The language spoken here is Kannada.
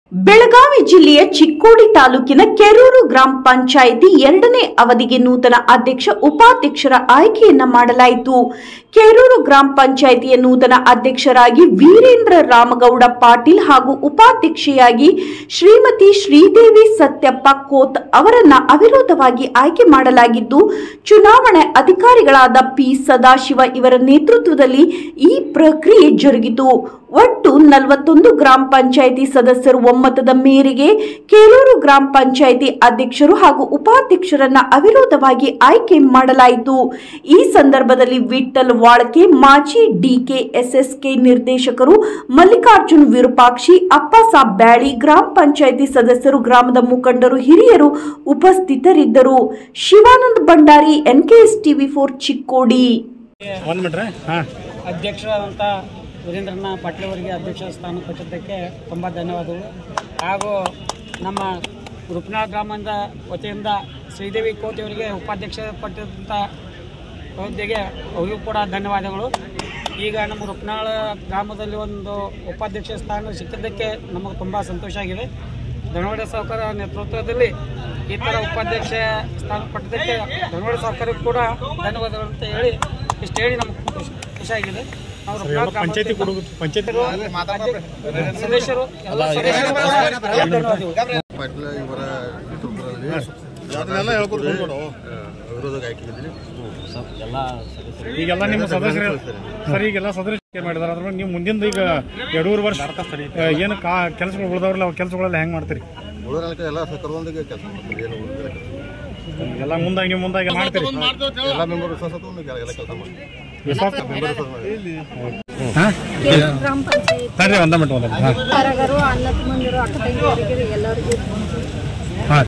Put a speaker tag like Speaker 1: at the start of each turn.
Speaker 1: ಬೆಳಗಾವಿ ಜಿಲ್ಲೆಯ ಚಿಕ್ಕೋಡಿ ತಾಲೂಕಿನ ಕೆರೂರು ಗ್ರಾಮ ಪಂಚಾಯಿತಿ ಎರಡನೇ ಅವಧಿಗೆ ನೂತನ ಅಧ್ಯಕ್ಷ ಉಪಾಧ್ಯಕ್ಷರ ಆಯ್ಕೆಯನ್ನ ಮಾಡಲಾಯಿತು ಕೆರೂರು ಗ್ರಾಮ ಪಂಚಾಯಿತಿಯ ನೂತನ ಅಧ್ಯಕ್ಷರಾಗಿ ವೀರೇಂದ್ರ ರಾಮಗೌಡ ಪಾಟೀಲ್ ಹಾಗೂ ಉಪಾಧ್ಯಕ್ಷೆಯಾಗಿ ಶ್ರೀಮತಿ ಶ್ರೀದೇವಿ ಸತ್ಯಪ್ಪ ಕೋತ್ ಅವರನ್ನ ಅವಿರೋಧವಾಗಿ ಆಯ್ಕೆ ಮಾಡಲಾಗಿದ್ದು ಚುನಾವಣೆ ಅಧಿಕಾರಿಗಳಾದ ಪಿ ಸದಾಶಿವ ಇವರ ನೇತೃತ್ವದಲ್ಲಿ ಈ ಪ್ರಕ್ರಿಯೆ ಜರುಗಿತು ಒಟ್ಟು ನಲವತ್ತೊಂದು ಗ್ರಾಮ ಪಂಚಾಯಿತಿ ಸದಸ್ಯರು ಒಮ್ಮತದ ಮೇರೆಗೆ ಕೇರೂರು ಗ್ರಾಮ ಪಂಚಾಯಿತಿ ಅಧ್ಯಕ್ಷರು ಹಾಗೂ ಉಪಾಧ್ಯಕ್ಷರನ್ನ ಅವಿರೋಧವಾಗಿ ಆಯ್ಕೆ ಮಾಡಲಾಯಿತು ಈ ಸಂದರ್ಭದಲ್ಲಿ ವಿಠಲ್ ವಾಳ್ಕೆ ಮಾಜಿ ಡಿಕೆಎಸ್ಎಸ್ಕೆ ನಿರ್ದೇಶಕರು ಮಲ್ಲಿಕಾರ್ಜುನ್ ವಿರೂಪಾಕ್ಷಿ ಅಪ್ಪಸಾಬ್ ಬ್ಯಾಳಿ ಗ್ರಾಮ ಪಂಚಾಯಿತಿ ಸದಸ್ಯರು ಗ್ರಾಮದ ಮುಖಂಡರು ಹಿರಿಯರು ಉಪಸ್ಥಿತರಿದ್ದರು Shivanand Bhandari NKS TV four Chikkodi
Speaker 2: ಒಂದು ಮಿನಿಟ್ರೆ ಹಾಂ
Speaker 3: ಅಧ್ಯಕ್ಷರಾದಂಥ ವೀರೇಂದ್ರನ ಪಾಟೀಲ್ ಅವರಿಗೆ ಅಧ್ಯಕ್ಷ ಸ್ಥಾನ ಕೊಟ್ಟಿದ್ದಕ್ಕೆ ತುಂಬ ಧನ್ಯವಾದಗಳು ಹಾಗೂ ನಮ್ಮ ರುಪ್ನಾಳ್ ಗ್ರಾಮದ ವತಿಯಿಂದ ಶ್ರೀದೇವಿ ಕೋತಿ ಅವರಿಗೆ ಉಪಾಧ್ಯಕ್ಷ ಕೊಟ್ಟಿದ್ದಂಥ ಹುದ್ದೆಗೆ ಅವರಿಗೂ ಕೂಡ ಧನ್ಯವಾದಗಳು ಈಗ ನಮ್ಮ ರುಪ್ನಾಳ ಗ್ರಾಮದಲ್ಲಿ ಒಂದು ಉಪಾಧ್ಯಕ್ಷ ಸ್ಥಾನ ಸಿಕ್ಕಿದ್ದಕ್ಕೆ ನಮಗೆ ತುಂಬ ಸಂತೋಷ ಆಗಿದೆ ಧನವಾಡ ಸಾವುಕಾರ ನೇತೃತ್ವದಲ್ಲಿ ಈ ಥರ ಉಪಾಧ್ಯಕ್ಷ ಸ್ಥಾನ ಕೊಟ್ಟಿದ್ದಕ್ಕೆ ಧನವಾಡ ಸಾವುಕಾರಕ್ಕೆ ಕೂಡ ಧನ್ಯವಾದಗಳು ಅಂತ ಹೇಳಿ ಇಷ್ಟು ಹೇಳಿ ನಮಗೆ ಖುಷಿ ಖುಷಿಯಾಗಿದೆ ನಾವು ರುಪ್ನಾಳ ಗ್ರಾಮ
Speaker 2: ಪಂಚಾಯತಿ ಕೊಡು ಪಂಚಾಯತಿ
Speaker 3: ಸದಸ್ಯರು ಎಲ್ಲ ಸದಸ್ಯರು ಕೂಡ ಧನ್ಯವಾದಗಳು
Speaker 4: ಪಾಟೀಲ್ ಇವರ ನೇತೃತ್ವದಲ್ಲಿ
Speaker 2: ಅದನ್ನೆಲ್ಲ ಹೇಳ್ಕೊತ ಹೋಗ್ಬೇಡ.
Speaker 4: ಆ, ವಿರೋಧಕ್ಕೆ ಆಯ್ಕೆಗಿದ್ದೀನಿ
Speaker 2: ಈಗೆಲ್ಲ ನಿಮ್ಮ ಸದಸ್ಯರು ಸರ್ ಈಗೆಲ್ಲ ಸದಸ್ಯರು ಮಾಡಿದಾರೆ ಅದ್ರ ನೀವು ಮುಂದಿನ ಈಗ ಎರಡೂವರೆ ವರ್ಷ ಆ, ಏನು ಕಾ ಕೆಲಸಗಳು ಉಳಿದವ್ರಲ್ಲ ಅವ್ ಕೆಲಸಗಳೆಲ್ಲ ಹೆಂಗೆ ಮಾಡ್ತೀರಿ
Speaker 4: ಉಳಿದ ಎಲ್ಲ ಸರ್ಕಾರದೊಂದಿಗೆ ಕೆಲಸ ಮಾಡ್ತಾರೆ ಏನು ಉಳಿದಿಲ್ಲ ಕೆಲಸ.
Speaker 2: ಎಲ್ಲ ಮುಂದಾಗಿ ನೀವು ಮುಂದಾಗಿ ಮಾಡ್ತೀರಿ
Speaker 4: ಎಲ್ಲ ಮೆಂಬರ್ ವಿಶ್ವಾಸ ತಗೊಂಡು ಎಲ್ಲ ಕೆಲಸ ಮಾಡ್ತಾರೆ
Speaker 2: ವಿಶ್ವಾಸ
Speaker 4: ಮೆಂಬರ್ ವಿಶ್ವಾಸ ಮಾಡಿ
Speaker 2: ಹಾಂ
Speaker 5: ಗ್ರಾಮ ಪಂಚಾಯತ್
Speaker 2: ಸರಿ ಒಂದ ಮಿನಿಟ್ ಒಂದ ಮಿನಿಟ್ ಹಾಂ
Speaker 5: ಹೊರಗರು ಅಣ್ಣ ತಮ್ಮಂದಿರು ಅಕ್ಕ ತಂಗಿಯರಿಗೆ ಎಲ್ಲರಿಗೂ